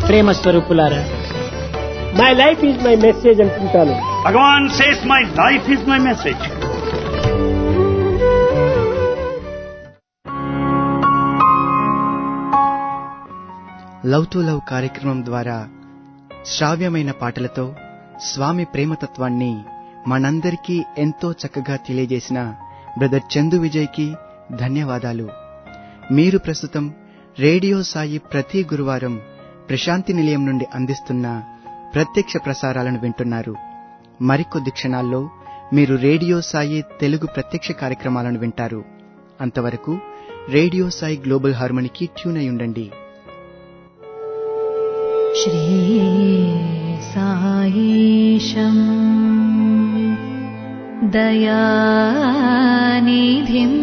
ప్రేమ స్వరూపులారా my life is my message అంటుంటాను Bhagavan says, My life is my message. Love to love కార్యక్రమం ద్వారా శ్రావ్యమైన పాటలతో స్వామి ప్రేమతత్వాన్ని మనందరికీ ఎంతో చక్కగా తెలియజేసిన బ్రదర్ చందు విజయ్కి ధన్యవాదాలు మీరు ప్రస్తుతం రేడియో సాయి ప్రతి గురువారం ప్రశాంతి నిలయం నుండి అందిస్తున్న ప్రత్యక్ష ప్రసారాలను వింటున్నారు మరికొద్ది క్షణాల్లో మీరు రేడియో సాయి తెలుగు ప్రత్యక్ష కార్యక్రమాలను వింటారు అంతవరకు రేడియో సాయి గ్లోబల్ హార్మోనికి ట్యూన్ అయి ఉండండి श्रीसायीशम् दयानिधिम्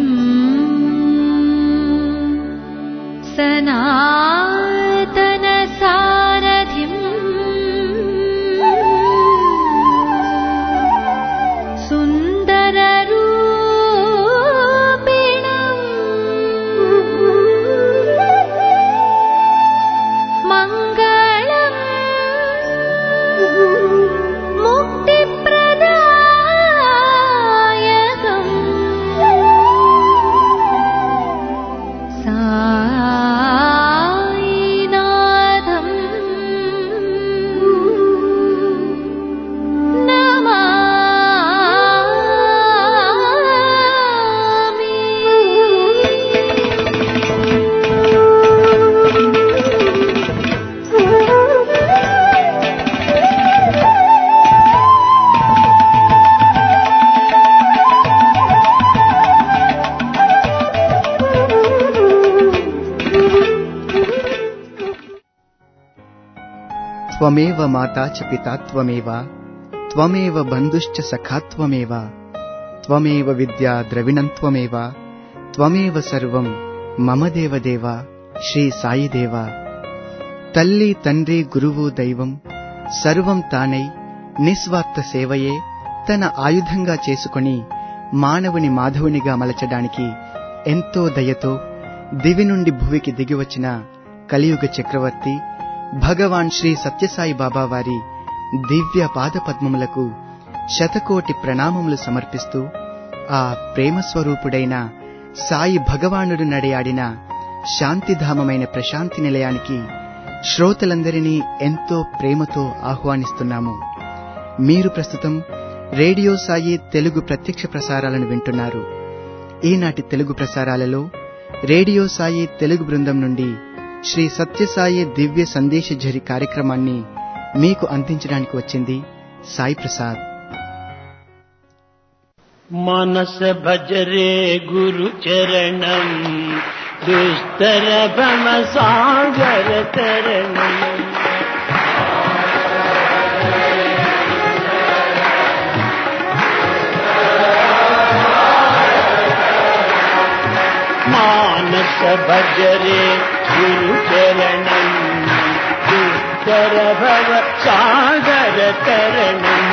सनातनसारथिम् सुन्दररूपिणम् मङ्गलम् मुक्तिप्रदायकम् सायिनाथम् త్వమేవ మాతా చ పితా త్వమేవ త్వమేవ బంధుశ్చ సఖా త్వమేవ త్వమేవ విద్యా ద్రవిణం త్వమేవ త్వమేవ సర్వం మమ దేవదేవ శ్రీ సాయి దేవ తల్లి తండ్రి గురువు దైవం సర్వం తానై నిస్వార్థ సేవయే తన ఆయుధంగా చేసుకొని మానవుని మాధవునిగా మలచడానికి ఎంతో దయతో దివి నుండి భువికి దిగివచ్చిన కలియుగ చక్రవర్తి భగవాన్ శ్రీ సత్యసాయి బాబా వారి దివ్య పాదపద్మములకు శతకోటి ప్రణామములు సమర్పిస్తూ ఆ ప్రేమ స్వరూపుడైన సాయి భగవానుడు నడయాడిన శాంతిధామమైన ప్రశాంతి నిలయానికి శ్రోతలందరినీ ఎంతో ప్రేమతో ఆహ్వానిస్తున్నాము మీరు ప్రస్తుతం రేడియో సాయి తెలుగు ప్రత్యక్ష ప్రసారాలను వింటున్నారు ఈనాటి తెలుగు ప్రసారాలలో రేడియో సాయి తెలుగు బృందం నుండి శ్రీ సత్యసాయి దివ్య సందేశ ఝరి కార్యక్రమాన్ని మీకు అందించడానికి వచ్చింది సాయి ప్రసాద్ మనస భజరే గురు చరణం దుస్తర భమ సాగర తరణం మానస భజరే గురు చరణం దుస్తర భవ సాగర తరణం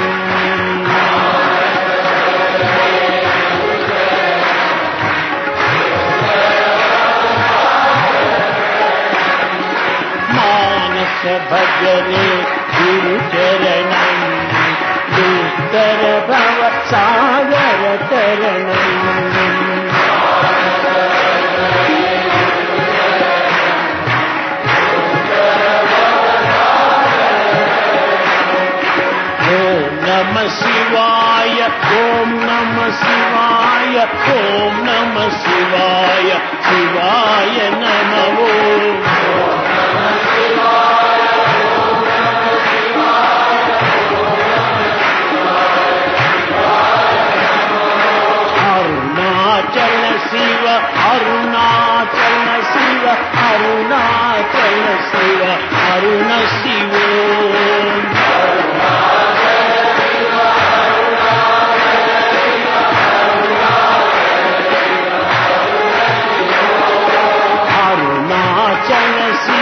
మానస భజరే గురు చరణం దుస్తర భవ సాగర తరణం ఓం నమ శివాయ ఓం నమ శివాయ ఓం నమ శివాయ శివాయ నమ ఓం అరుణాచల శివ అరుణాచల శివ అరుణాచల శివ అరుణ శివో అరుణాచల శివ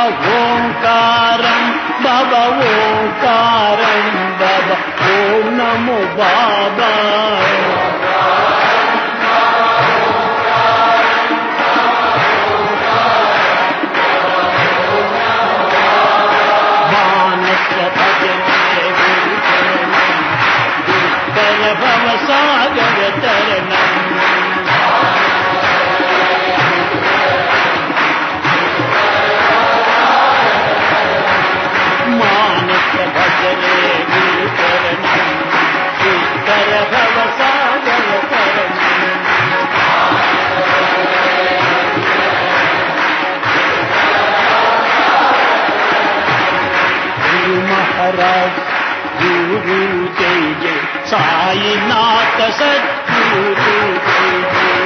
ఓంకారం బాబా ఓంకారం బాబా ఓం నమో బాబా మానస భజనే గురు చరణం దుష్కర భవ సాగర తరణం మానస భజనే గురు చరణం దుష్కర భవ సాగర తరణం గురు మహారాజ్ గురు జై జై సాయినాథ సద్గురు జై జై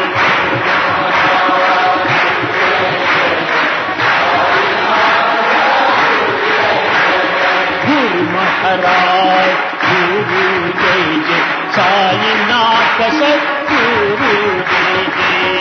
గురు మహారాజ్ గురు జై జై సాయినాథ సద్గురు జై జై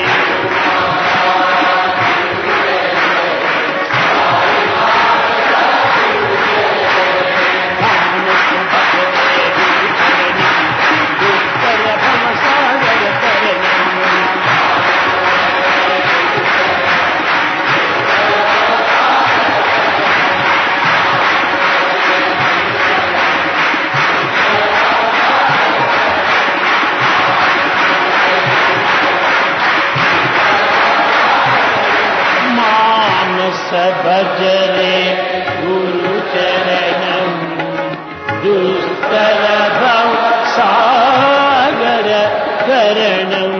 మానస భజరే గురు చరణం దుస్తర భవ సాగర కరణం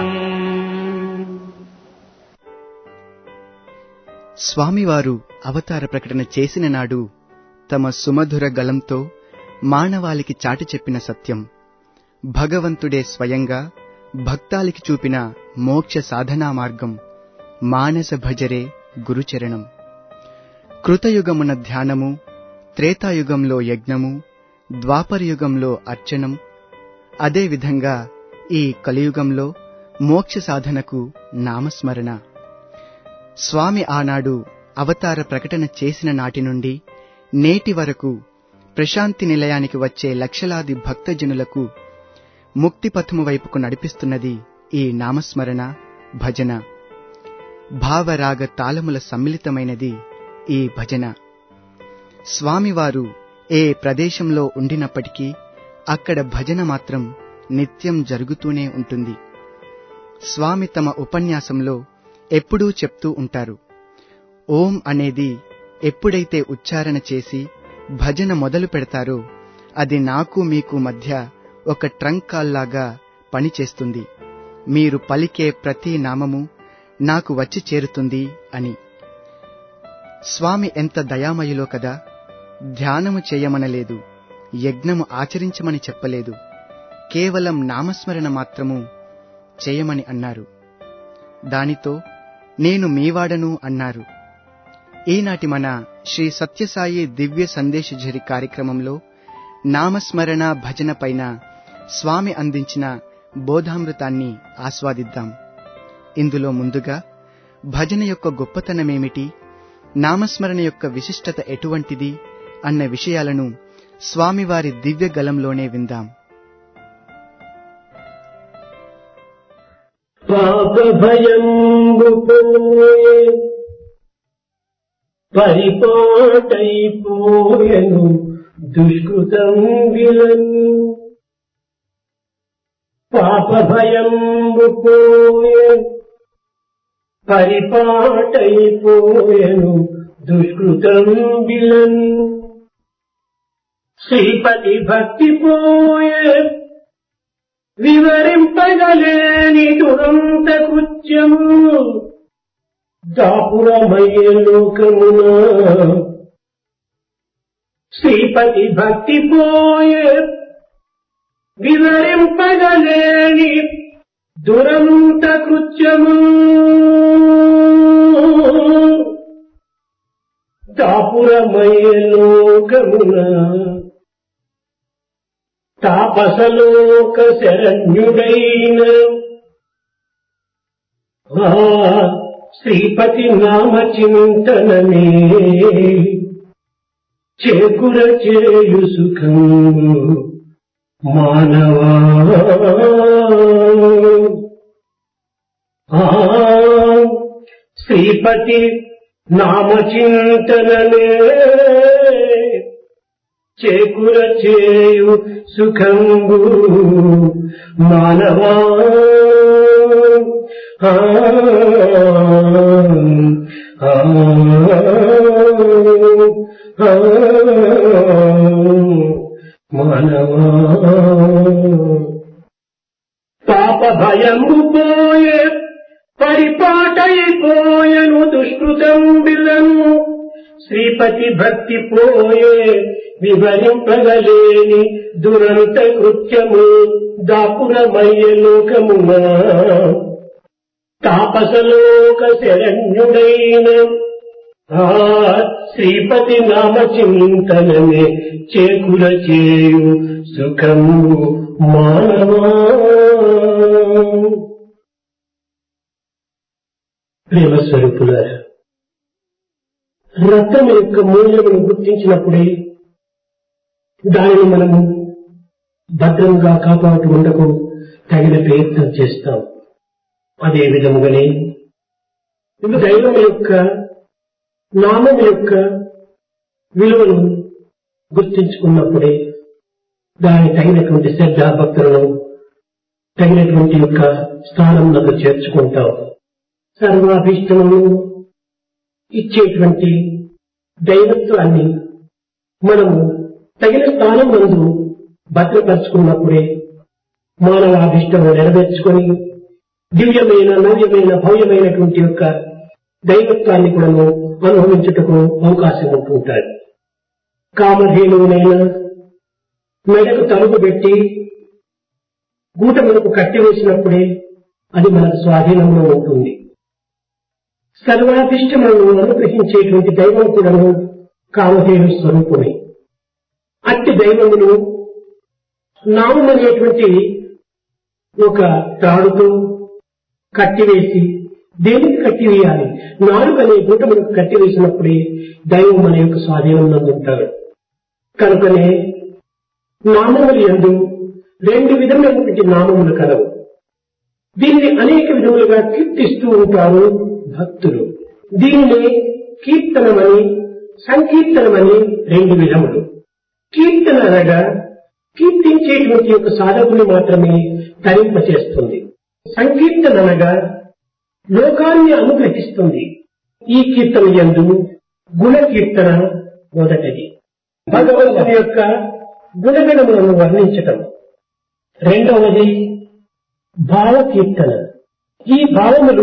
స్వామివారు అవతార ప్రకటన చేసిన నాడు తమ సుమధుర గలంతో మానవాళికి చాటి చెప్పిన సత్యం భగవంతుడే స్వయంగా భక్తాలికి చూపిన మోక్ష సాధనా మార్గం మానస భజరే గురుచరణం కృతయుగమున ధ్యానము త్రేతాయుగంలో యజ్ఞము ద్వాపరయుగంలో అర్చనం అదేవిధంగా ఈ కలియుగంలో మోక్ష సాధనకు నామస్మరణ స్వామి ఆనాడు అవతార ప్రకటన చేసిన నాటి నుండి నేటి వరకు ప్రశాంతి నిలయానికి వచ్చే లక్షలాది భక్తజనులకు ముక్తిపథము వైపుకు నడిపిస్తున్నది ఈ నామస్మరణ భజన భావరాగ తాళముల సమ్మిళితమైనది ఈ భజన స్వామివారు ఏ ప్రదేశంలో ఉండినప్పటికీ అక్కడ భజన మాత్రం నిత్యం జరుగుతూనే ఉంటుంది స్వామి తమ ఉపన్యాసంలో ఎప్పుడూ చెప్తూ ఉంటారు ఓం అనేది ఎప్పుడైతే ఉచ్చారణ చేసి భజన మొదలు పెడతారో అది నాకు మీకు మధ్య ఒక ట్రంక్ కాల్లాగా పనిచేస్తుంది మీరు పలికే ప్రతి నామము నాకు వచ్చి చేరుతుంది అని స్వామి ఎంత దయామయులో కదా ధ్యానము చేయమనలేదు యజ్ఞము ఆచరించమని చెప్పలేదు కేవలం నామస్మరణ మాత్రము చేయమని అన్నారు దానితో నేను మీవాడను అన్నారు ఈనాటి మన శ్రీ సత్యసాయి దివ్య సందేశఝరి కార్యక్రమంలో నామస్మరణ భజన పైన స్వామి అందించిన బోధామృతాన్ని ఆస్వాదిద్దాం ఇందులో ముందుగా భజన యొక్క గొప్పతనమేమిటి నామస్మరణ యొక్క విశిష్టత ఎటువంటిది అన్న విషయాలను స్వామివారి దివ్య గలంలోనే విందాం పాప భయంబు పోయే పరిపాటైపోయెను దుష్కృతం విలన్ పాప భయంబు పోయే పరిపాటైపోయెను దుష్కృతం విలన్ శ్రీపతి భక్తి పోయే వివరింపగలేని దురంత కృత్యము దాపురమయ్య లోకమున శ్రీపతి భక్తి పోయే వివరింపగలేని దురంత కృత్యము దాపురమయ్య లోకమున తాపసలోక శరణ్యుడైన ఆ శ్రీపతి నామ చింతనమే చేకుర చేయు సుఖము మానవా ఆ శ్రీపతి నామ చింతనమే చేకుర చేయు సుఖంబు మానవా ఆ, ఆ, ఆ, మానవా పాప భయము పోయే పరిపాటైపోయను దుష్కృతం బిలను శ్రీపతి భక్తి పోయే వివరింపగలేని దురంత కృత్యము దాపురమయ్య లోకమున తాపసలోక శరణ్యుడైన ఆ శ్రీపతి నామ చింతనమే చేకుర చేయు సుఖము మానవా ప్రేమ స్వరూపులారా రత్నం యొక్క మూల్యమును గుర్తించినప్పుడే దానిని మనము భద్రంగా కాపాడుకుంటకు తగిన ప్రయత్నం చేస్తాం అదే విధముగానే దైవం యొక్క నామం యొక్క విలువను గుర్తించుకున్నప్పుడే దాని తగినటువంటి శ్రద్ధ భక్తులను తగినటువంటి యొక్క స్థానంలో చేర్చుకుంటాం సర్వాభీష్టములను ఇచ్చేటువంటి దైవత్వాన్ని మనము తగిన స్థానం నందు భద్రపరుచుకున్నప్పుడే మానవాభిష్టము నెరవేర్చుకొని దివ్యమైన నవ్యమైన భవ్యమైనటువంటి యొక్క దైవత్వాన్ని కూడా అనుభవించుటకు అవకాశం ఉంటుంటారు కామధేనువునైనా మెడకు తలుపు పెట్టి గూట మనకు కట్టివేసినప్పుడే అది మనకు స్వాధీనంలో ఉంటుంది సర్వాధిష్టములను అనుగ్రహించేటువంటి దైవం కూడాను కామధేను స్వరూపమే అట్టి దైవమును నామనేటువంటి ఒక తాడుతో కట్టివేసి దేనికి కట్టివేయాలి నాలుగు అనే గుంట మనకు కట్టివేసినప్పుడే దైవం మన యొక్క స్వాధీనంలో ఉంటాడు కనుకనే నామములు ఎందు రెండు విధమైనటువంటి నామములు కలవు దీన్ని అనేక విధములుగా కీర్తిస్తూ ఉంటారు భక్తులు దీనిని కీర్తనమని సంకీర్తనమని రెండు విధములు కీర్తన అనగా కీర్తించేటువంటి యొక్క సాధకుని మాత్రమే తరింపచేస్తుంది సంకీర్తన అనగా లోకాన్ని అనుగ్రహిస్తుంది ఈ కీర్తన యందు గుణ కీర్తన మొదటిది భగవంతుని యొక్క గుణగణములను వర్ణించటం రెండవది భావ కీర్తన ఈ భావములు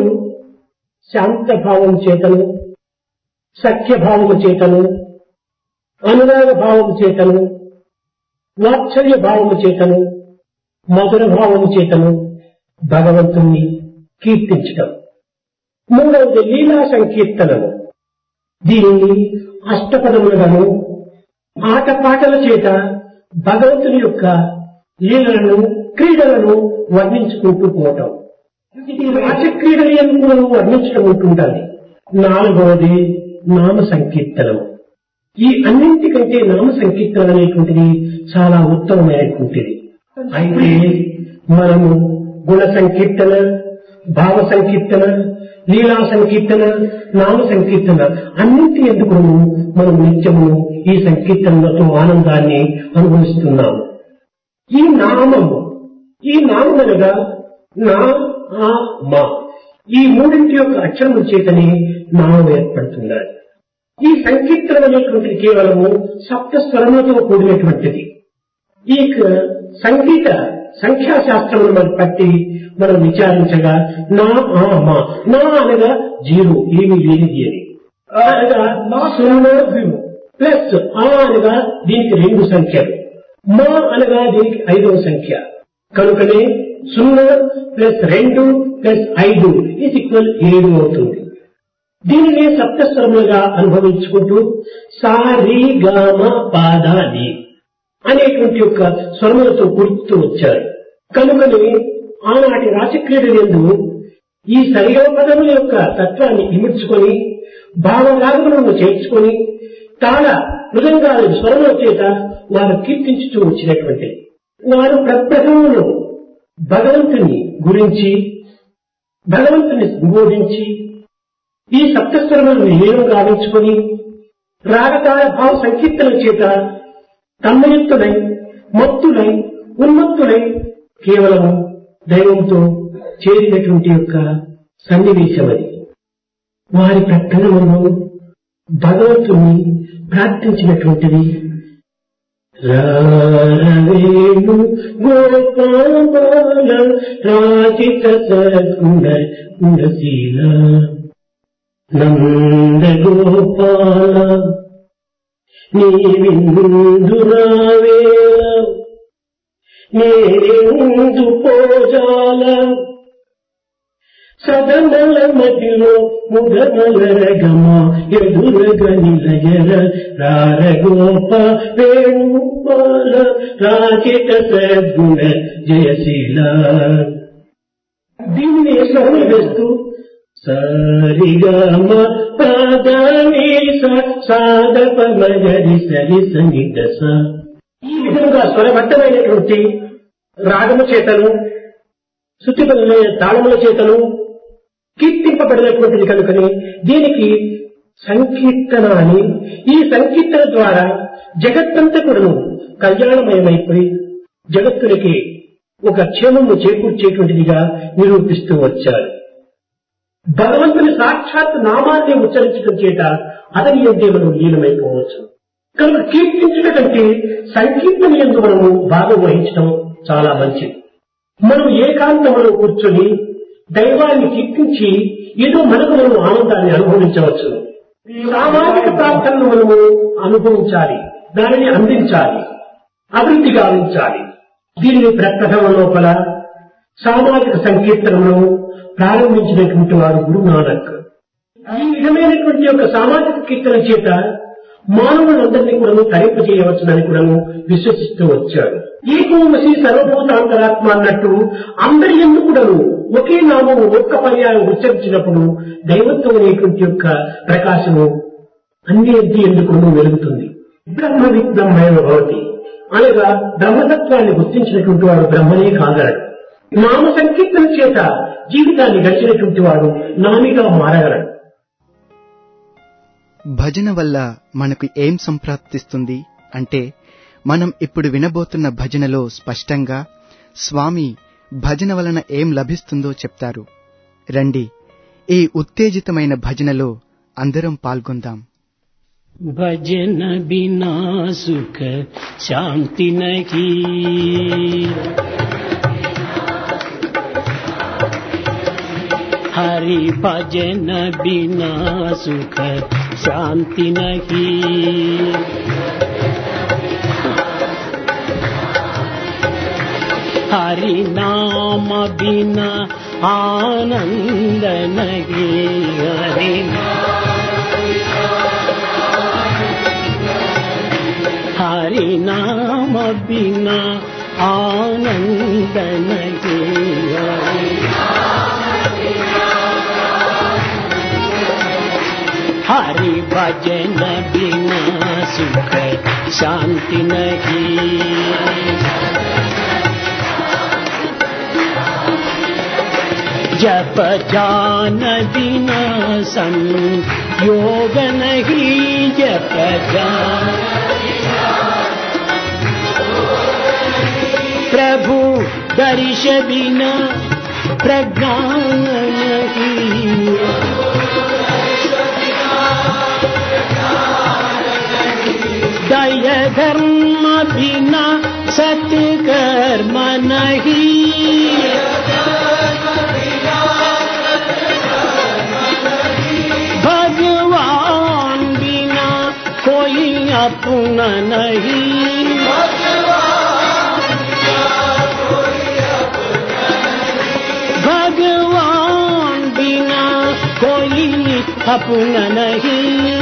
శాంత భావం చేతను సఖ్య భావము చేతను అనురాగ భావము చేతను వాత్సల్య భావము చేతను మధుర భావము చేతను భగవంతుణ్ణి కీర్తించటం మూడవది లీలా సంకీర్తనము దీనిని అష్టపదములను ఆటపాటల చేత భగవంతుని యొక్క లీలలను క్రీడలను వర్ణించుకుంటూ పోవటం ఇది రాజక్రీడలు ఎందుకు వర్ణించడం ఉంటుండాలి నాలుగవది నామ సంకీర్తనము ఈ అన్నింటికంటే నామ సంకీర్తన అనేటువంటిది చాలా ఉత్తమమైనటువంటిది అయితే మనము గుణ సంకీర్తన భావ సంకీర్తన లీలా సంకీర్తన నామ సంకీర్తన అన్నింటి ఎందుకు మనం నిత్యము ఈ సంకీర్తనలతో ఆనందాన్ని అనుభవిస్తున్నాము ఈ నామము ఈ నామం అనగా నా ఆ మా ఈ మూడింటి యొక్క అక్షరముల చేతనే నామం ఏర్పడుతున్నది ఈ సంకీర్తనం అనేటువంటిది కేవలము సప్త స్వరములతో కూడినటువంటిది ఈ క- సంగీత సంఖ్యాశాస్త్రమును మనం పట్టి మనం విచారించగా నా ఆ మా నా అనగా జీరో ఏమి లేనిది అని ఆ అనగా నా సున్నా జీరో ప్లస్ ఆ అనగా దీనికి రెండు సంఖ్యలు మా అనగా దీనికి ఐదవ సంఖ్య కనుకనే సున్నా ప్లస్ రెండు ప్లస్ ఐదు ఇది ఈక్వల్ ఏడు అవుతుంది దీనినే సప్తస్వరములుగా అనుభవించుకుంటూ సా రి గా మ పాదాలి అనేటువంటి యొక్క స్వరములతో కూర్చుతూ వచ్చారు కనుకని ఆనాటి రాచక్రీడలందు ఈ సరిగమ పదముల యొక్క తత్వాన్ని ఇముడ్చుకొని భావరాగములను చేర్చుకొని తాళ మృదంగాల స్వరముల చేత వారు కీర్తించుతూ వచ్చినటువంటి వారు ప్రప్రథమంలో భగవంతుని గురించి భగవంతుని సంబోధించి ఈ సప్తస్వరములను విలీనం గావించుకొని రాగతాళ భావ సంకీర్తన చేత తన్మయుక్తులై మత్తులై ఉన్మత్తులై కేవలం దైవంతో చేరినటువంటి యొక్క సన్నివేశం అది వారి ప్రకటనలో భగవంతుని ప్రార్థించినటువంటిది రారవేణు గోపాల రాజిత సద్గుణ గుణశీల నంద గోపాల నీ విందురావేళ నేనెందు పోజాల సదనల మధ్యలో ముగమలరగమ ఎదురగ నిలయర రారగోప వేణుపాల రాజిత సద్గుణ జయశీల దీనిని స్వరం వేస్తూ సరిగమ పదని సాధప మగరి సరి సంగీత స ఈ విధంగా స్వరబద్ధమైనటువంటి రాగము చేతను శుచిపరమైన తాళముల చేతను కీర్తింపబడినటువంటిది కనుకని దీనికి సంకీర్తన అని ఈ సంకీర్తన ద్వారా జగత్తంతా కూడాను కళ్యాణమయమైపోయి జగత్తునికి ఒక క్షేమము చేకూర్చేటువంటిదిగా నిరూపిస్తూ వచ్చారు భగవంతుని సాక్షాత్ నామాన్ని ఉచ్చరించడం చేత అతని ఎంటే మనం లీనమైపోవచ్చు కనుక కీర్తించడం కంటే సంకీర్తన ఎందు మనము భాగం వహించడం చాలా మంచిది మనం ఏకాంతంలో కూర్చొని దైవాన్ని కీర్తించి ఏదో మనకు మనం ఆనందాన్ని అనుభవించవచ్చు సామాజిక ప్రార్థనను మనము అనుభవించాలి దానిని అందించాలి అభివృద్ధి గావించాలి దీనిని ప్రప్రథమ లోపల సామాజిక సంకీర్తనను ప్రారంభించినటువంటి వారు గురు నానక్ ఈ విధమైనటువంటి యొక్క సామాజిక కీర్తన చేత మానవులందరినీ కూడా తరింపజేయవచ్చునని కూడా విశ్వసిస్తూ వచ్చాడు ఏకోమసి సర్వభూతాంతరాత్మ అన్నట్టు అందరి ఎందుకు కూడాను ఒకే నామము ఒక్క పర్యాయం ఉచ్చరించినప్పుడు దైవత్వం అనేటువంటి యొక్క ప్రకాశము అన్ని ఎద్ది ఎందుకు వెలుగుతుంది బ్రహ్మ విబ్రహ్మయ భవతి అనగా బ్రహ్మతత్వాన్ని గుర్తించినటువంటి వాడు బ్రహ్మనే కాగలడు నామ సంకీర్తన చేత జీవితాన్ని గడిచినటువంటి వాడు నామిగా మారగలడు భజన వల్ల మనకు ఏం సంప్రాప్తిస్తుంది అంటే మనం ఇప్పుడు వినబోతున్న భజనలో స్పష్టంగా స్వామి భజన వలన ఏం లభిస్తుందో చెప్తారు రండి ఈ ఉత్తేజితమైన భజనలో అందరం పాల్గొందాం भजन बिना सुख शांति नहीं हरि भजन बिना सुख शांति नहीं हरि नाम बिना आनंद नहीं हरि हरि नाम बिना आनंद नहीं हरि हरि भजन बिना सुख शांति नहीं जप जान बिना संयोग नहीं जप जान प्रभु दर्श बिना प्रज्ञान नहीं दय धर्म बिना सत्कर्म नहीं भगवान बिना कोई अपना नहीं भगवान बिना कोई अपना नहीं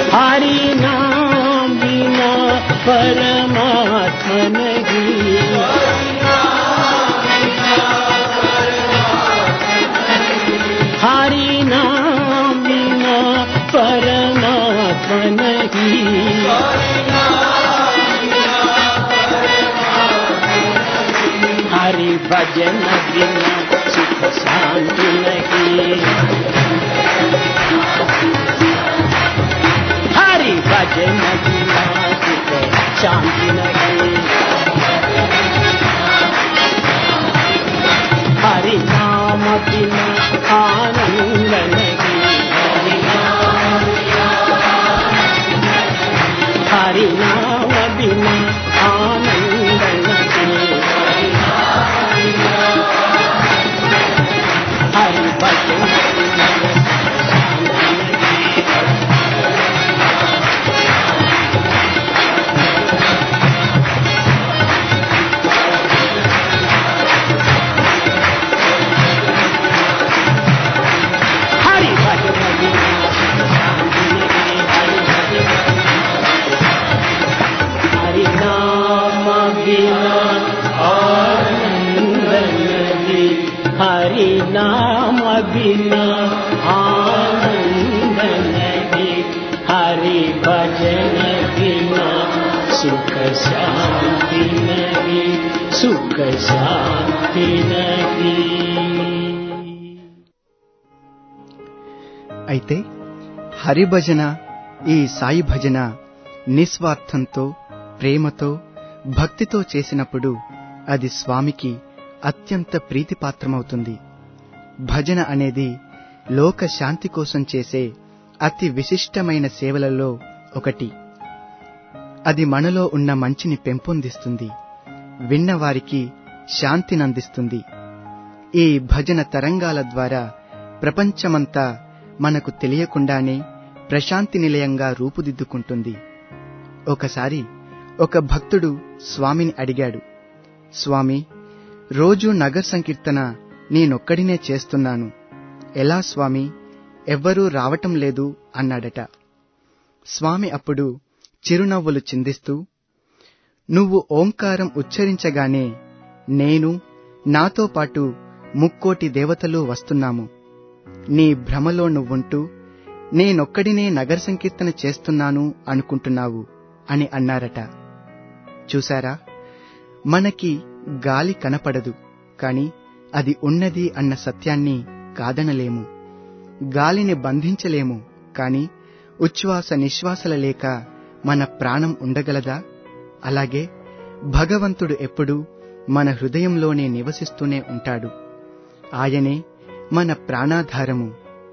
हरि नाम बिना परमात्मा नहीं भजन बिना सुख शांति नहीं हरि भजन बिना सुख शांति नहीं हरि नाम बिना आनंद नहीं हरि नाम हरि नाम बिना आनंद नहीं हरि भजन बिना शांति नहीं हरि भजन बिना शांति नहीं हरि भजन हरि नाम बिना आनंद नहीं हरि नाम बिना आनंद नहीं हरि भजन बिना सुख शांति नहीं सुख शांति नहीं అయితే హరిభజన ఈ సాయి భజన నిస్వార్థంతో ప్రేమతో భక్తితో చేసినప్పుడు అది స్వామికి అత్యంత ప్రీతిపాత్రమవుతుంది భజన అనేది లోక శాంతి కోసం చేసే అతి విశిష్టమైన సేవలలో ఒకటి అది మనలో ఉన్న మంచిని పెంపొందిస్తుంది విన్నవారికి శాంతినందిస్తుంది ఈ భజన తరంగాల ద్వారా ప్రపంచమంతా మనకు తెలియకుండానే ప్రశాంతి నిలయంగా రూపుదిద్దుకుంటుంది ఒకసారి ఒక భక్తుడు స్వామిని అడిగాడు స్వామి రోజూ నగర్ సంకీర్తన నేనొక్కడినే చేస్తున్నాను ఎలా స్వామి ఎవ్వరూ రావటం లేదు అన్నాడట స్వామి అప్పుడు చిరునవ్వులు చిందిస్తూ నువ్వు ఓంకారం ఉచ్చరించగానే నేను నాతో పాటు ముక్కోటి దేవతలు వస్తున్నాము నీ భ్రమలో నువ్వుంటూ నేనొక్కడినే నగర సంకీర్తన చేస్తున్నాను అనుకుంటున్నావు అని అన్నారట చూశారా మనకి గాలి కనపడదు కాని అది ఉన్నది అన్న సత్యాన్ని కాదనలేము గాలిని బంధించలేము కాని ఉచ్ఛ్వాస నిశ్వాసల లేక మన ప్రాణం ఉండగలదా అలాగే భగవంతుడు ఎప్పుడూ మన హృదయంలోనే నివసిస్తూనే ఉంటాడు ఆయనే మన ప్రాణాధారము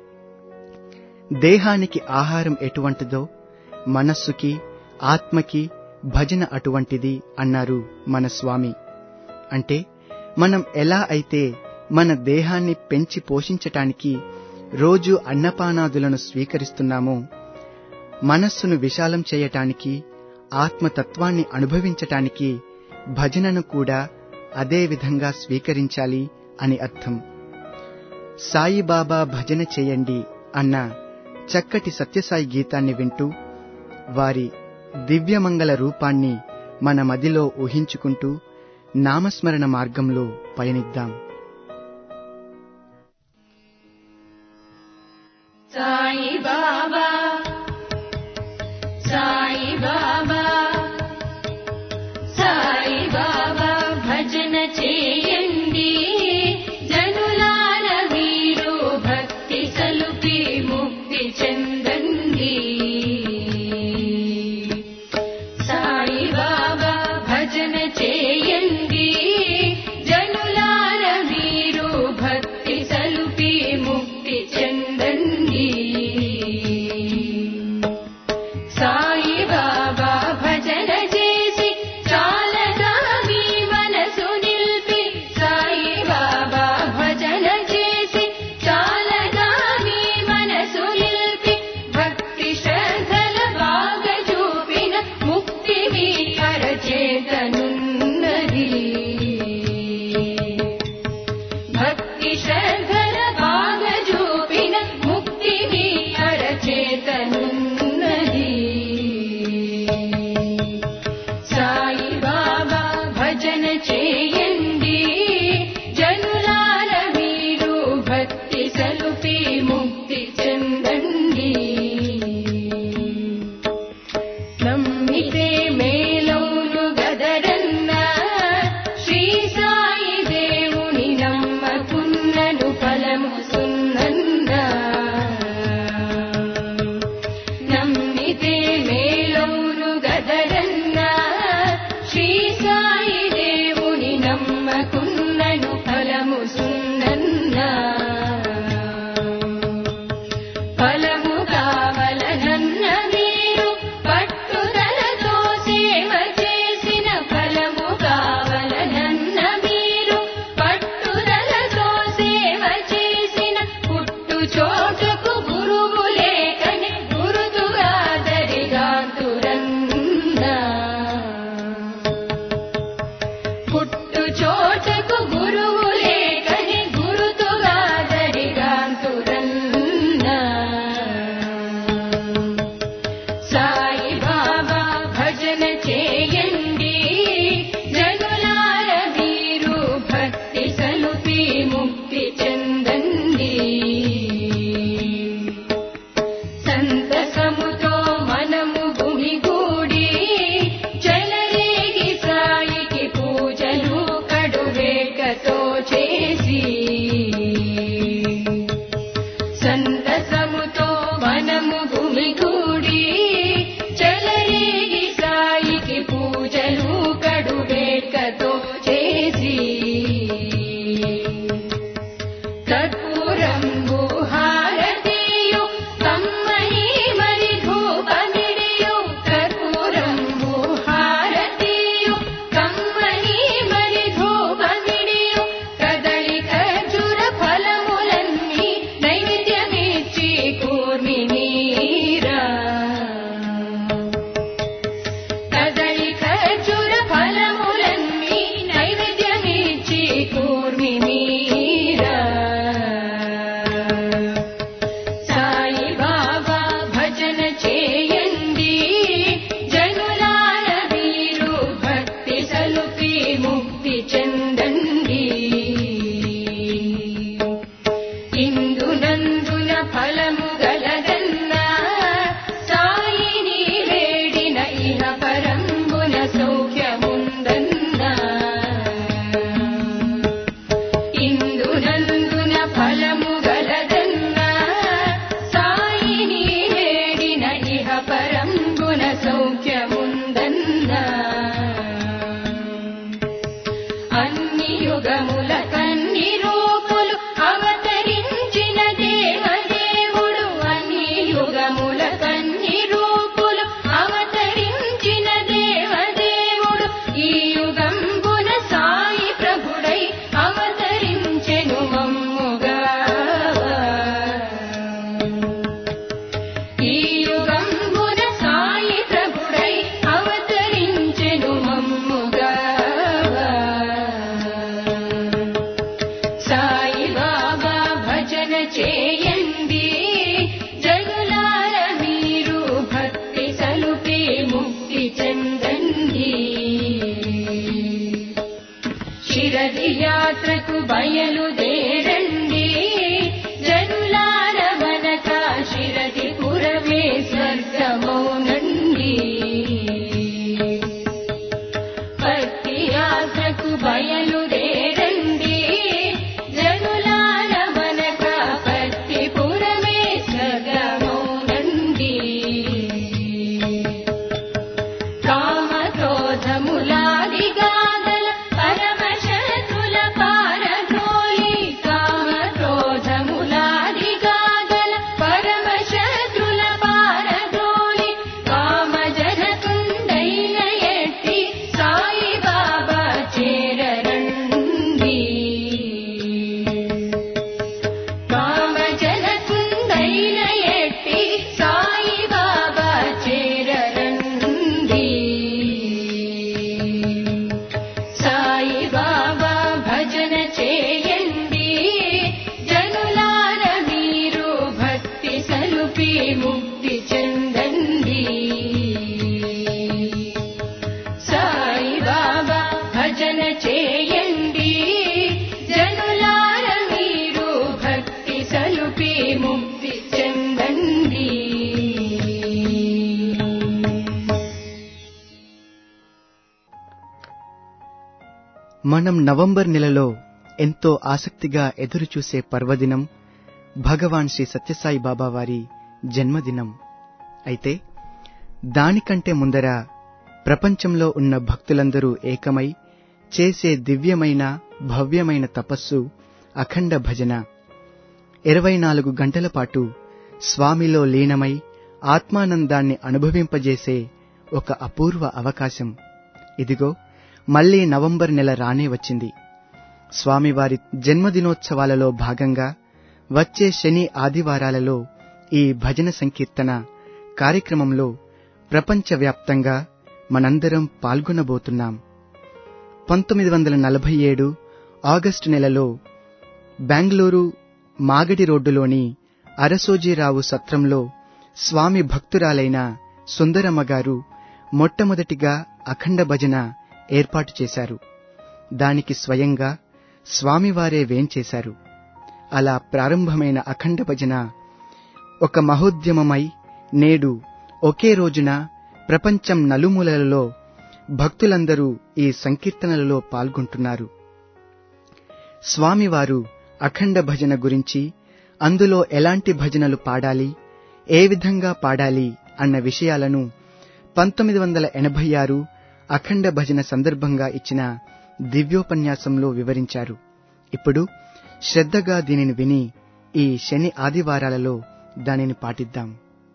దేహానికి ఆహారం ఎటువంటిదో మనస్సుకి ఆత్మకి భజన అటువంటిది అన్నారు మన స్వామి అంటే మనం ఎలా అయితే మన దేహాన్ని పెంచి పోషించటానికి రోజు అన్నపానాదులను స్వీకరిస్తున్నామో మనస్సును విశాలం చేయటానికి ఆత్మతత్వాన్ని అనుభవించటానికి భజనను కూడా అదే విధంగా స్వీకరించాలి అని అర్థం సాయిబాబా భజన చేయండి అన్న చక్కటి సత్యసాయి గీతాన్ని వింటూ వారి దివ్యమంగళ రూపాన్ని మన మదిలో ఊహించుకుంటూ నామస్మరణ మార్గంలో పయనిద్దాం సాయి బాబా సాయి బాబా సాయి బాబా భజన చేయండి జనులార మీరు భక్తి సలుపి ముక్తి చెందండి సాయి బాబా భజన చేయండి జనులార మీరు భక్తి సలుపి ముక్తి చెందండి ఫలము కావలనన్న మీరు పట్టుదలతో సేవ చేసిన ఫలము కావలనన్న మీరు పట్టుదలతో సేవ చేసిన పుట్టు చోటుకు గురువు లేకని గురుతుగా దరిగాంతురన్నా పుట్టు చోటకు గురువు లేకని గురుతుగా దరిగాంతురన్నా సాయి బాబా భజన చేయండి జనులార మీరు భక్తి సలుపి ముక్తి చెందండి సంతసముతో మనము గుమిగూడి చెలరేగి సాయికి పూజలు కడువేకతో చేసి సంతసముతో మనము గుమిగూడి చెలరేగి సాయికి పూజలు కడువేకతో చేసి కర్పూరంబు హారతియు కమ్మని మరి ధూపమిడియు కర్పూరంబు హారతియు కమ్మని మరి ధూపమిడియు కదలి ఖర్జూర ఫలములన్నీ నైవేద్యమిచ్చి కూర్మి నీరా కదలి ఖర్జూర ఫలములన్నీ నైవేద్యమిచ్చి కూర్మి మీరా సాయి బాబా భజన చేయండి జనులార మీరు భక్తి సలుపి ముక్తి చెందండి ఇందునందున ఫలము గలదన్నా సాయిని వేడిన ఇహ పరంబున సౌఖ్యముందన్నా ఇందునందున ఫలము గలదన్నా సాయిని వేడిన ఇహ పరంబున సౌఖ్యముందన్నా అన్ని యుగముల కన్ని రూపులు అవతరించిన దేవదేవుడు అన్ని యుగముల కన్ని రూపులు అవతరించిన దేవదేవుడు ఈ యుగంబున సాయి ప్రభుడై అవతరించెను మమ్ముగా ఈ యుగంబున సాయి ప్రభుడై అవతరించెను మమ్ముగా సాయి బాబా భజన చేయండి జనులార మీరు భక్తి సలుపి ముక్తి చెందండి శిరది యాత్రకు బయలుదేరండి జనులార మనక శిరది పురమే స్వర్గమౌనండి భక్తి యాత్రకు బయలుదేరండి జనులార మనక పత్తి పురమే స్వర్గమౌనండి కామ క్రోధములాది గాదల పరమశత్రుల పారద్రోలి కామ క్రోధములాది గాదల పరమశత్రుల పారద్రోలి కామ జనకుండైన ఎట్టి సాయి బాబా చేరరండి కామ జనకుండైన ఎట్టి సాయి బాబా చేరరండి సాయి బాబా భజన చేయండి జనులార మీరు భక్తి సలుపి ముక్తి చెందండి సాయి బాబా భజన చేయండి జనులార మీరు భక్తి సలుపి ముక్తి చెందండి మనం నవంబర్ నెలలో ఎంతో ఆసక్తిగా ఎదురుచూసే పర్వదినం భగవాన్ శ్రీ సత్యసాయి బాబా వారి జన్మదినం అయితే దానికంటే ముందర ప్రపంచంలో ఉన్న భక్తులందరూ ఏకమై చేసే దివ్యమైన భవ్యమైన తపస్సు అఖండ భజన ఇరవై నాలుగు గంటల పాటు స్వామిలో లీనమై ఆత్మానందాన్ని అనుభవింపజేసే ఒక అపూర్వ అవకాశం ఇదిగో మళ్లీ నవంబర్ నెల రానే వచ్చింది స్వామివారి జన్మదినోత్సవాలలో భాగంగా వచ్చే శని ఆదివారాలలో ఈ భజన సంకీర్తన కార్యక్రమంలో ప్రపంచవ్యాప్తంగా మనందరం పాల్గొనబోతున్నాం పంతొమ్మిది వందల నలభై ఏడు ఆగస్టు నెలలో బెంగళూరు మాగడి రోడ్డులోని అరసోజీరావు సత్రంలో స్వామి భక్తురాలైన సుందరమ్మ గారు మొట్టమొదటిగా అఖండ భజన ఏర్పాటు చేశారు దానికి స్వయంగా స్వామివారే వేంచేశారు అలా ప్రారంభమైన అఖండ భజన ఒక మహోద్యమమై నేడు ఒకే రోజున ప్రపంచం నలుమూలలలో భక్తులందరూ ఈ సంకీర్తనలలో పాల్గొంటున్నారు స్వామివారు అఖండ భజన గురించి అందులో ఎలాంటి భజనలు పాడాలి ఏ విధంగా పాడాలి అన్న విషయాలను పంతొమ్మిది వందల ఎనభై ఆరు అఖండ భజన సందర్భంగా ఇచ్చిన దివ్యోపన్యాసంలో వివరించారు ఇప్పుడు శ్రద్ధగా దీనిని విని ఈ శని ఆదివారాలలో దానిని పాటిద్దాం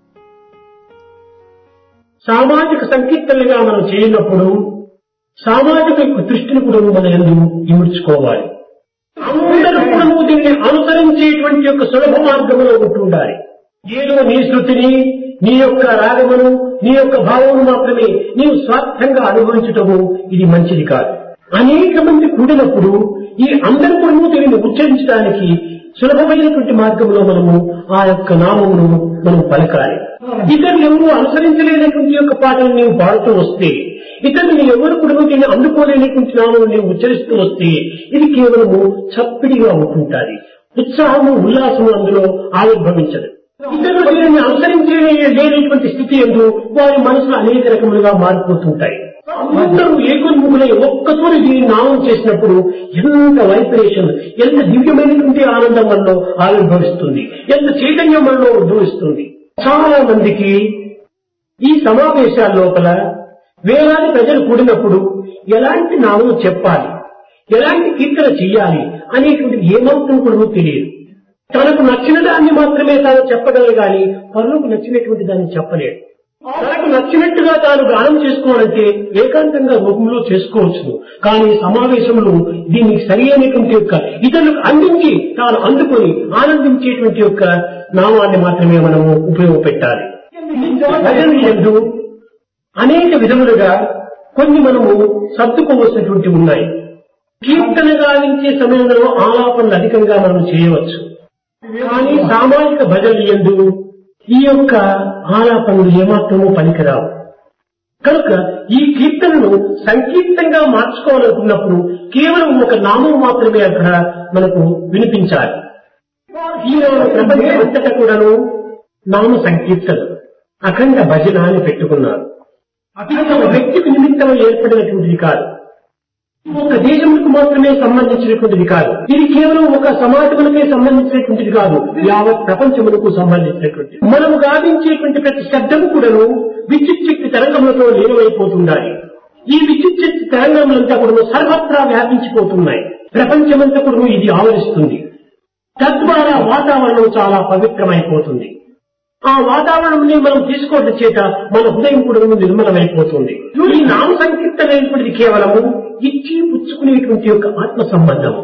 సామాజిక సంకీర్తనలుగా మనం చేయనప్పుడు సామాజిక యొక్క దృష్టిని కూడా మనం ఎందుకు ఇముడ్చుకోవాలి అందరూ కూడా దీన్ని అనుసరించేటువంటి యొక్క సులభ మార్గంలో ఉంటుండాలి ఏదో నీ శృతిని నీ యొక్క రాగమును నీ యొక్క భావమును మాత్రమే నీవు స్వార్థంగా అనుభవించటము ఇది మంచిది కాదు అనేక మంది కూడినప్పుడు ఈ అందరి కూడా దీనిని ఉచ్చరించడానికి సులభమైనటువంటి మార్గంలో మనము ఆ యొక్క నామమును మనం పలకాలి ఇతరులు ఎవరు అనుసరించలేనటువంటి యొక్క పాటలు నీవు పాడుతూ వస్తే ఇతరులు ఎవరు కూడా దీన్ని అందుకోలేనటువంటి నామం నీవు ఉచ్చరిస్తూ వస్తే ఇది కేవలము చప్పిడిగా ఉంటుంటాది ఉత్సాహము ఉల్లాసము అందులో ఆవిర్భవించదు ఇతరులు దీనిని అనుసరించే లేనటువంటి స్థితి ఎందు వారి మనసులు అనేక రకములుగా మారిపోతుంటాయి అందరూ ఏకొన్ముఖులై ఒక్కతోని దీన్ని నామం చేసినప్పుడు ఎంత వైబ్రేషన్ ఎంత దివ్యమైనటువంటి ఆనందం మనలో ఆవిర్భవిస్తుంది ఎంత చైతన్యం మనలో ఉద్భవిస్తుంది చాలా మందికి ఈ సమావేశాల లోపల వేలాది ప్రజలు కూడినప్పుడు ఎలాంటి నామం చెప్పాలి ఎలాంటి కీర్తన చెయ్యాలి అనేటువంటిది ఏమాత్రం కూడా తెలియదు తనకు నచ్చిన దాన్ని మాత్రమే తాను చెప్పగలరు గాని పనులకు నచ్చినటువంటి దాన్ని చెప్పలేడు తనకు నచ్చినట్టుగా తాను గానం చేసుకోవాలంటే ఏకాంతంగా రూపంలో చేసుకోవచ్చు కానీ సమావేశంలో దీనికి సరి అయినటువంటి యొక్క ఇతరులకు అందించి తాను అందుకొని ఆనందించేటువంటి యొక్క నామాన్ని మాత్రమే మనము ఉపయోగపెట్టాలి భజన ఎందు అనేక విధములుగా కొన్ని మనము సర్దుకోవలసినటువంటి ఉన్నాయి కీర్తన గావించే సమయంలో ఆలాపనలు అధికంగా మనం చేయవచ్చు కానీ సామాజిక భజనలు ఎందు ఈ యొక్క ఆలాపనలు ఏమాత్రమూ పనికిరావు కనుక ఈ కీర్తనను సంకీర్తంగా మార్చుకోవాలనుకున్నప్పుడు కేవలం ఒక నామం మాత్రమే అక్కడ మనకు వినిపించాలి ఈరోజు ప్రపంచం అంతటా కూడాను నామ సంకీర్తన అఖండ భజన అని పెట్టుకున్నారు అది ఒక వ్యక్తికి నిమిత్తం ఏర్పడినటువంటిది కాదు ఒక దేశములకు మాత్రమే సంబంధించినటువంటిది కాదు ఇది కేవలం ఒక సమాజములకే సంబంధించినటువంటిది కాదు యావత్ ప్రపంచములకు సంబంధించినటువంటిది మనము గావించేటువంటి ప్రతి శబ్దము కూడాను విద్యుత్ శక్తి తరంగములతో లీనమైపోతుండాలి ఈ విద్యుత్ శక్తి తరంగములంతా కూడా సర్వత్రా వ్యాపించిపోతున్నాయి ప్రపంచమంతా కూడా ఇది ఆవరిస్తుంది తద్వారా వాతావరణం చాలా పవిత్రమైపోతుంది ఆ వాతావరణంని మనం తీసుకోవడం చేత మన హృదయం కూడా నిర్మలమైపోతుంది ఈ నామ సంకీర్తన అనేటువంటిది కేవలము ఇచ్చి పుచ్చుకునేటువంటి యొక్క ఆత్మ సంబంధం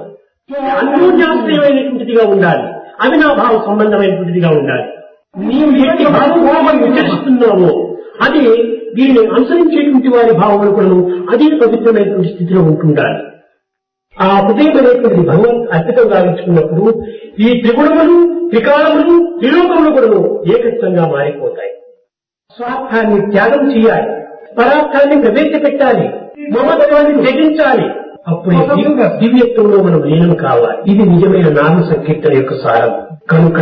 అన్యోన్యాశ్రయమైనటువంటిదిగా ఉండాలి అవినాభావ సంబంధమైనటువంటిదిగా ఉండాలి నీవు ఎట్టి భావం విచరిస్తున్నావో అది దీనిని అనుసరించేటువంటి వారి భావములు కూడా అదే పవిత్రమైనటువంటి స్థితిలో ఉంటుండాలి ఆ హృదయం అనేటువంటిది భగవత్ అర్పితం గావించుకున్నప్పుడు ఈ త్రిగుణములు త్రికాలములు త్రిలోకములు కూడా ఏకత్వంగా మారిపోతాయి స్వార్థాన్ని త్యాగం చేయాలి పరార్థాన్ని ప్రవేశపెట్టాలి మమత్వాన్ని త్యజించాలి అప్పుడే దివ్య- దివ్యత్వంలో మనం లీనం కావాలి ఇది నిజమైన నామ సంకీర్తన యొక్క సారం కనుక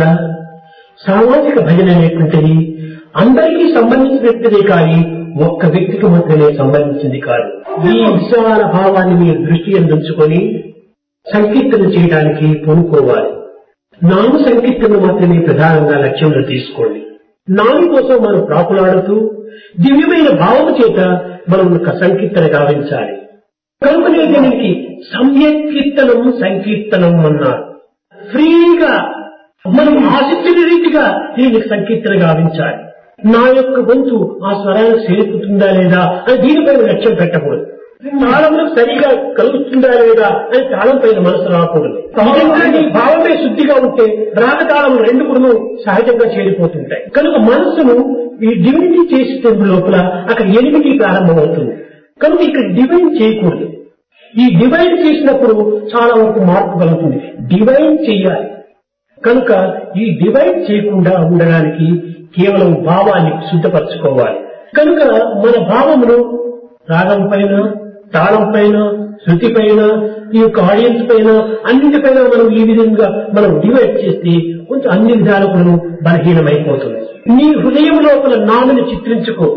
సామాజిక భజన అనేటువంటిది అందరికీ సంబంధించినటువంటిదే కానీ ఒక్క వ్యక్తికి మాత్రమే సంబంధించింది కాదు ఈ విశాల భావాన్ని మీరు దృష్టి అందించుకొని సంకీర్తన చేయడానికి పూనుకోవాలి నామ సంకీర్తన మాత్రమే ప్రధానంగా లక్ష్యంలో తీసుకోండి నామి కోసం మనం ప్రాకులాడుతూ దివ్యమైన భావము చేత మనం ఒక సంకీర్తన గావించాలి కనుకనే దీనికి సమ్యక్ కీర్తనం సంకీర్తనం అన్నారు ఫ్రీగా మనం ఆశించిన రీతిగా దీనికి సంకీర్తన గావించాలి నా యొక్క గొంతు ఆ స్వరానికి చేరుకుతుందా లేదా అని దీనిపైన లక్ష్యం పెట్టకూడదు తాళములకు సరిగా కలుగుతుందా లేదా అని తాళం పైన మనసు రాకూడదు నిజంగా నీ భావమే శుద్ధిగా ఉంటే రాగతాళం రెండు కూడా సహజంగా చేరిపోతుంటాయి కనుక మనసును ఈ డివినిటీ చేసే లోపల అక్కడ ఎనిమిది ప్రారంభమవుతుంది కనుక ఇక్కడ డివైన్ చేయకూడదు ఈ డివైన్ చేసినప్పుడు చాలా వరకు మార్పు కలుగుతుంది డివైన్ చేయాలి కనుక ఈ డివైడ్ చేయకుండా ఉండడానికి కేవలం భావాన్ని శుద్ధపరచుకోవాలి కనుక మన భావమును రాగం పైన తాళం పైన శృతి పైన ఈ యొక్క ఆడియన్స్ పైన అన్నిటిపైన మనం ఈ విధంగా మనం డివైడ్ చేస్తే కొంచెం అన్ని విధాలకు బలహీనమైపోతుంది నీ హృదయం లోపల నామని చిత్రించుకో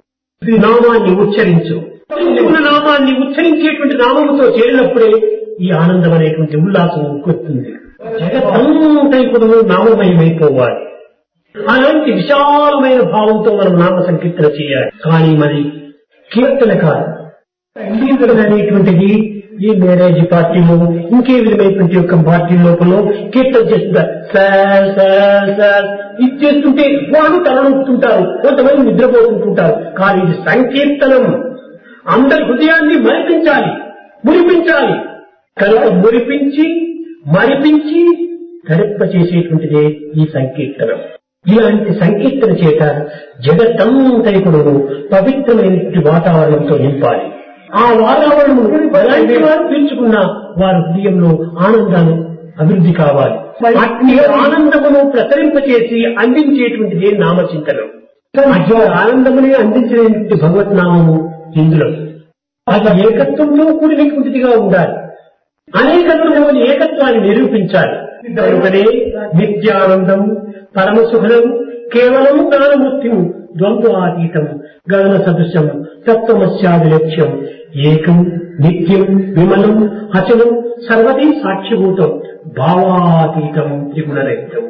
ఈ నామాన్ని ఉచ్చరించు ఉన్న నామాన్ని ఉచ్చరించేటువంటి నామముతో చేరినప్పుడే ఈ ఆనందం అనేటువంటి ఉల్లాసం ఉక్కుతుంది జగత్తంతా ఇప్పుడు నామమయమైపోవాలి అలాంటి విశాలమైన భావంతో మనం నామ సంకీర్తన చేయాలి కానీ మరి కీర్తన కాదు కీర్తన అనేటువంటిది ఈ మ్యారేజ్ పార్టీలో ఇంకే విధమైనటువంటి యొక్క పార్టీ లోపల కీర్తన చేస్తుంటారు సార్ సార్ సార్ ఇది చేస్తుంటే వాళ్ళు తలనొప్పుతుంటారు కొంతమంది నిద్రపోతుంటుంటారు కానీ ఇది సంకీర్తనం అందరి హృదయాన్ని మరిపించాలి మురిపించాలి కనుక మురిపించి మరిపించి తరింప చేసేటువంటిదే ఈ సంకీర్తనం ఇలాంటి సంకీర్తన చేత జగత్తంతైకుడు పవిత్రమైనటువంటి వాతావరణంతో నింపాలి ఆ వాతావరణం ఎలాంటి వారు పీల్చుకున్నా వారి హృదయంలో ఆనందాలు అభివృద్ధి కావాలి అట్టి ఆనందమును ప్రసరింపచేసి అందించేటువంటిదే నామచింతనం అట్టి ఆనందమునే అందించినటువంటి భగవత్ నామము ఇందులో అది ఏకత్వంలో కూడినటువంటిదిగా ఉండాలి అనేకత్వంలో ఏకత్వాన్ని నిరూపించాలి కనుకనే నిత్యానందం పరమసుఖం కేవలం జ్ఞానమూర్తిం ద్వంద్వాతీతం గగన సదృశం తత్వమస్యాది లక్ష్యం ఏకం నిత్యం విమలం అచలం సర్వదీ సాక్షిభూతం భావాతీతం త్రిగుణరహితం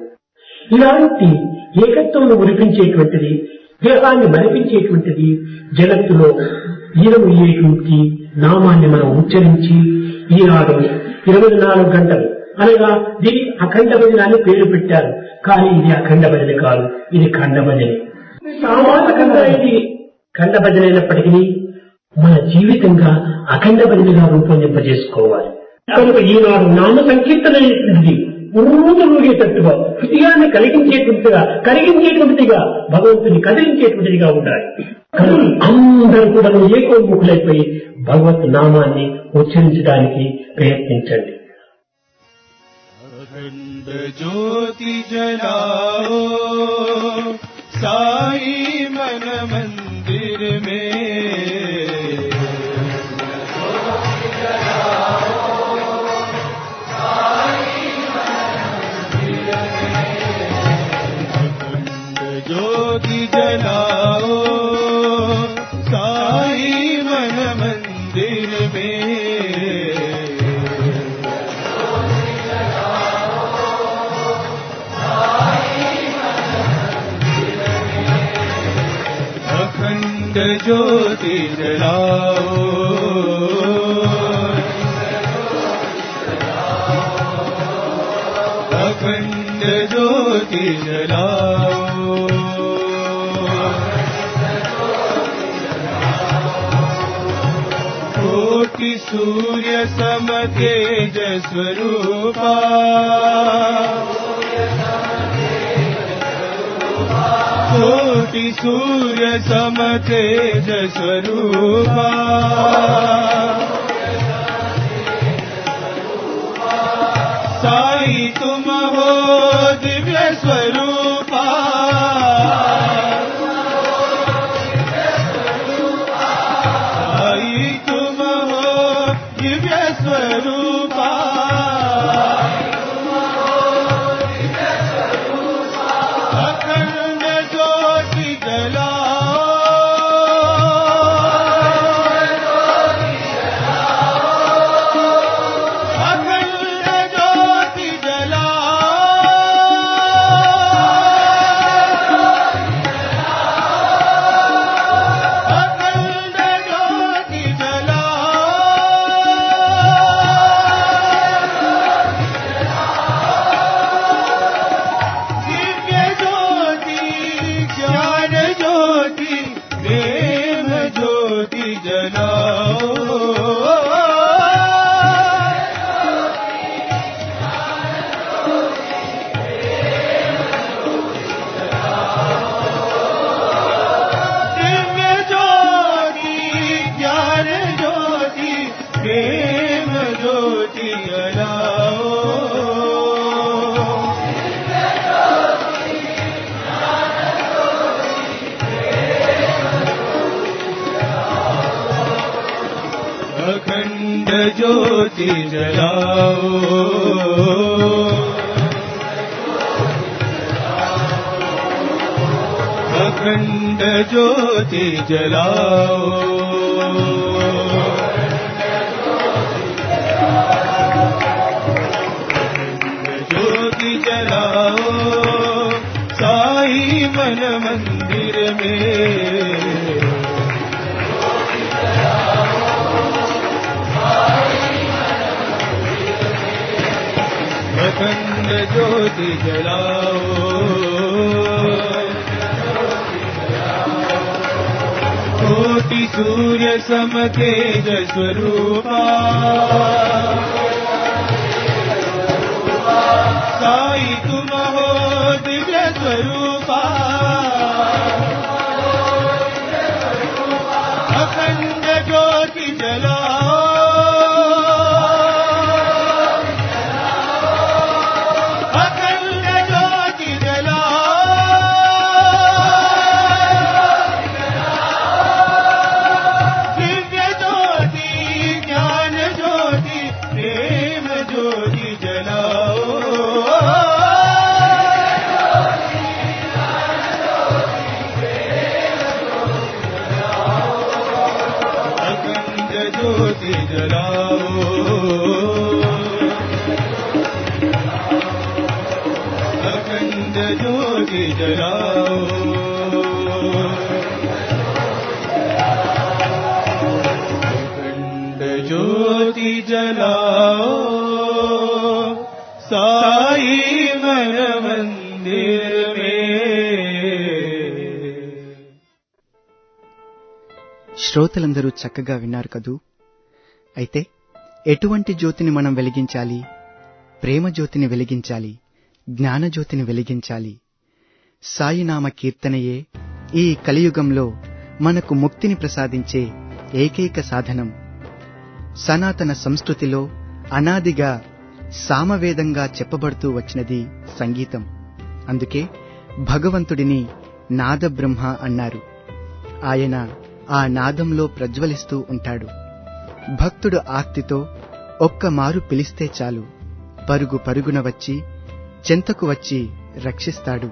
ఇలాంటి ఏకత్వంను ఉరిపించేటువంటిది దేహాన్ని మరిపించేటువంటిది జగత్తులో ఈరమయ్యేటువంటి నామాన్ని మనం ఉచ్చరించి ఈనాడు ఇరవై నాలుగు గంటలు అనగా దీని అఖండ భజన అని పేరు పెట్టారు కానీ ఇది అఖండ భజన కాదు ఇది ఖండ భజన సామాజికంగా ఇది ఖండ భజన అయినప్పటికీ మన జీవితంగా అఖండ భజనగా రూపొందింపజేసుకోవాలి కనుక ఈనాడు నామ సంకీర్తన అనేటువంటిది ఊరుగేటట్టుగా హృదయాన్ని కలిగించేటువంటిగా కలిగించేటువంటిదిగా భగవంతుని కదిలించేటువంటిదిగా ఉండాలి కనుక అందరూ కూడా ఏకోన్ముఖులైపోయి భగవత్ నామాన్ని ఉచ్చరించడానికి ప్రయత్నించండి अखंड ज्योति जलाओ साई मन मंदिर में अखंड ज्योति जलाओ साई मन मंदिर में अखंड ज्योति जलाओ अखंड ज्योति जलाओ कोटि सूर्य सम तेज स्वरूपा कोटि सूर्य सम तेज स्वरूपा साई तुम हो दिव्य स्वरूपा साई तुम हो दिव्य स्वरूपा अखंड ज्योति जलाओ अखंड ज्योति जलाओ ज्योति जलाओ अखंड ज्योति जलाओ अखंड ज्योति जलाओ साई मन मंदिर में अखंड ज्योति जलाओ कोटि सूर्य सम तेज स्वरूपा साई तुम हो दिव्य स्वरूपा अखंड ज्योति जलाओ अखंड ज्योति जलाओ दिव्य ज्योति ज्ञान ज्योति प्रेम ज्योति जलाओ अखंड ज्योति जलाओ अखंड ज्योति जलाओ अखंड ज्योति जलाओ साई मन मंदिर में శ్రోతలందరూ చక్కగా విన్నారు కదూ అయితే ఎటువంటి జ్యోతిని మనం వెలిగించాలి ప్రేమ జ్యోతిని వెలిగించాలి జ్ఞాన జ్యోతిని వెలిగించాలి సాయినామ కీర్తనయే ఈ కలియుగంలో మనకు ముక్తిని ప్రసాదించే ఏకైక సాధనం సనాతన సంస్కృతిలో అనాదిగా సామవేదంగా చెప్పబడుతూ వచ్చినది సంగీతం అందుకే భగవంతుడిని నాదబ్రహ్మ అన్నారు ఆయన ఆ నాదంలో ప్రజ్వలిస్తూ ఉంటాడు భక్తుడు ఆర్తితో ఒక్క మారు పిలిస్తే చాలు పరుగు పరుగున వచ్చి చెంతకు వచ్చి రక్షిస్తాడు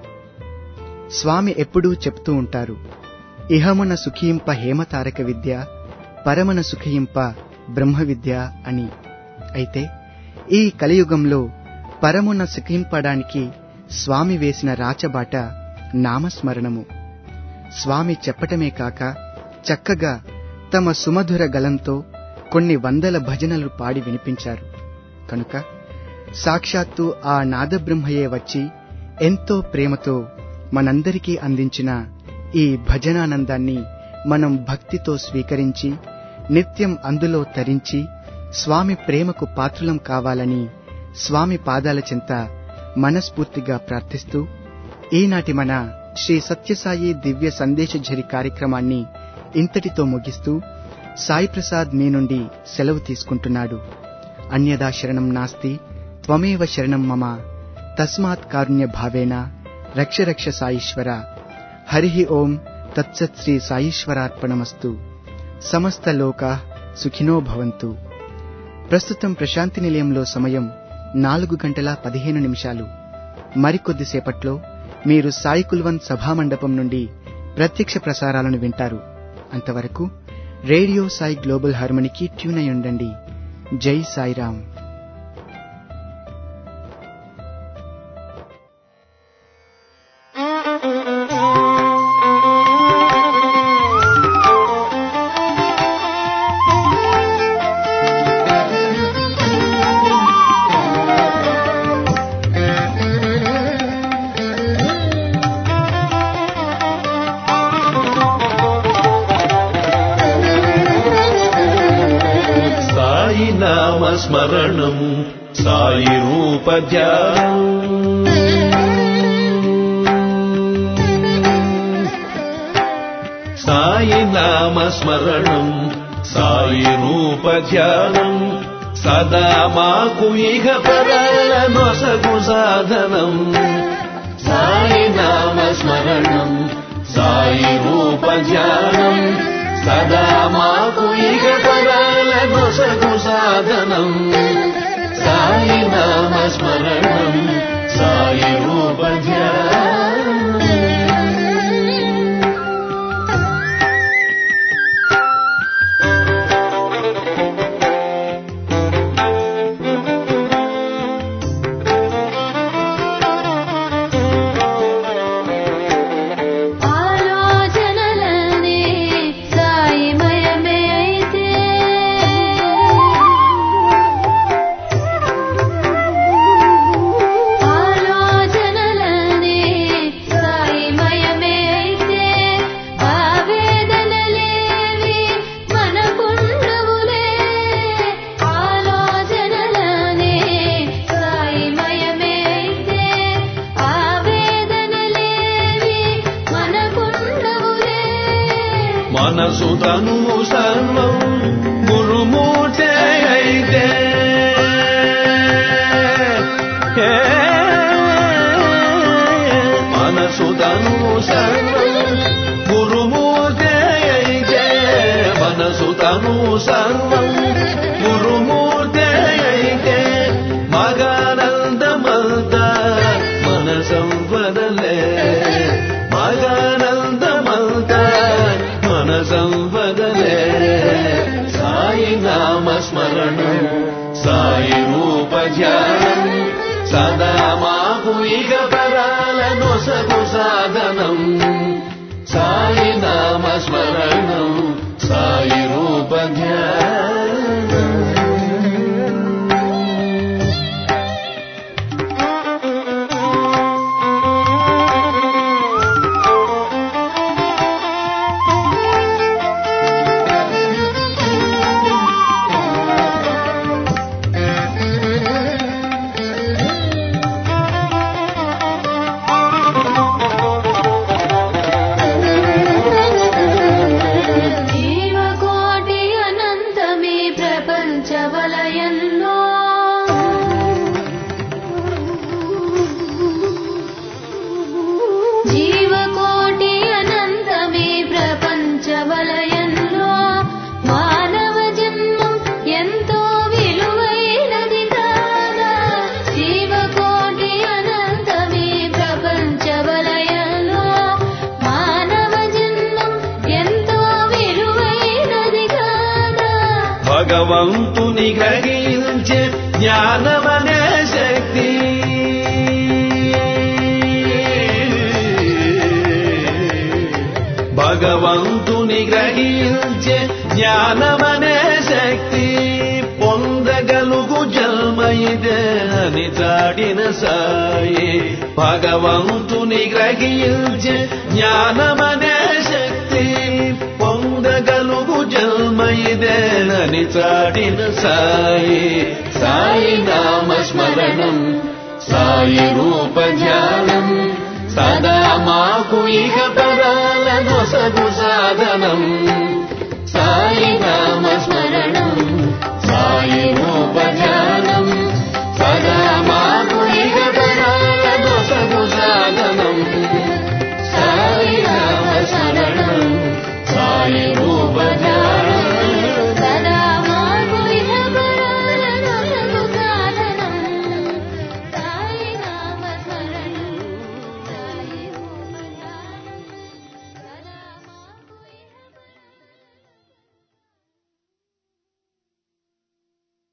స్వామి ఎప్పుడూ చెప్తూ ఉంటారు ఇహమున సుఖింప హేమతారక విద్య పరమన సుఖింప బ్రహ్మ విద్య అని అయితే ఈ కలియుగంలో పరమున సుఖింపడానికి స్వామి వేసిన రాచబాట నామస్మరణము స్వామి చెప్పటమే కాక చక్కగా తమ సుమధుర గలంతో కొన్ని వందల భజనలు పాడి వినిపించారు కనుక సాక్షాత్తు ఆ నాదబ్రహ్మయే వచ్చి ఎంతో ప్రేమతో మనందరికీ అందించిన ఈ భజనానందాన్ని మనం భక్తితో స్వీకరించి నిత్యం అందులో తరించి స్వామి ప్రేమకు పాత్రులం కావాలని స్వామి పాదాల చెంత మనస్ఫూర్తిగా ప్రార్థిస్తూ ఈనాటి మన శ్రీ సత్యసాయి దివ్య సందేశఝరి కార్యక్రమాన్ని ఇంతటితో ముగిస్తూ సాయి ప్రసాద్ మీ నుండి సెలవు తీసుకుంటున్నాడు అన్యదా శరణం నాస్తి త్వమేవ శరణం మమ తస్మాత్ కారుణ్య భావేన రక్ష రక్ష సాయిశ్వర హరి ఓం తత్సత్ శ్రీ సాయిశ్వరార్పణమస్తు సమస్త లోకా సుఖినో భవంతు ప్రస్తుతం ప్రశాంతి నిలయంలో సమయం నాలుగు గంటల పదిహేను నిమిషాలు మరికొద్దిసేపట్లో మీరు సాయి కుల్వంత్ సభామండపం నుండి ప్రత్యక్ష ప్రసారాలను వింటారు అంతవరకు రేడియో సాయి గ్లోబల్ హార్మనీకి ట్యూన్ అయి ఉండండి జై సాయిరాం సాయి నామ స్మరణం సాయి రూప ధ్యానం సాయి నామ స్మరణం సాయి రూప ధ్యానం సదా మాకు ఇహ పరాల నొసగు సాధనం సాయి నామ స్మరణం సాయి రూప ధ్యానం సదా మాకు ఇక పరాల నొసగు సాధనం సాయి నామ స్మరణం సాయి రూప ధ్యానం ఆలోచనలనే సాయిమయమే అయితే ఆలోచనలనే సాయిమయమే అయితే ఆవేదనలేవి మనకుండవులే ఆలోచనలనే సాయిమయమే అయితే ఆవేదనలేవి మనకుండవులే మనసు తను సర్వం గురుమూర్తే అయితే ఏ, మనసు తను సర్వం గురుమూర్తే అయితే మనసు తను సర్వం గురుమూర్తే అయితే మగానందమంత మన సంపదలే మగానందమంత మన సంపదలే సాయి నామ స్మరణం సాయి రూప ధ్యానం సదా మాకు ఇక పరాల నొసగు సాధనం సాయి నామ స్మరణం సాయి రూప ధ్యానం జీవకోటి అనంతమే ప్రపంచ వలయంలో జీవకోటి అనంతమే ప్రపంచ వలయంలో మానవ జన్మం ఎంతో విలువైనది కాదా జీవకోటి అనంతమే ప్రపంచ వలయంలో మానవ జన్మం ఎంతో విలువైనది కాదా భగవంతుని గ్రహించే జ్ఞానమనే శక్తి భగవంతుని గ్రహించే జ్ఞానమనే శక్తి పొందగలుగు జన్మ ఇదే అని చాటిన సాయి భగవంతుని గ్రహించే జ్ఞానమనే శక్తి పొందగలుగు జన్మ ఇదేనని చాటిన సాయి సాయి నామ స్మరణం సాయి రూప ధ్యానం సదా మాకు ఇక పరాల నొసగు సాధనం సాయి నామ స్మరణం సాయి రూప ధ్యానం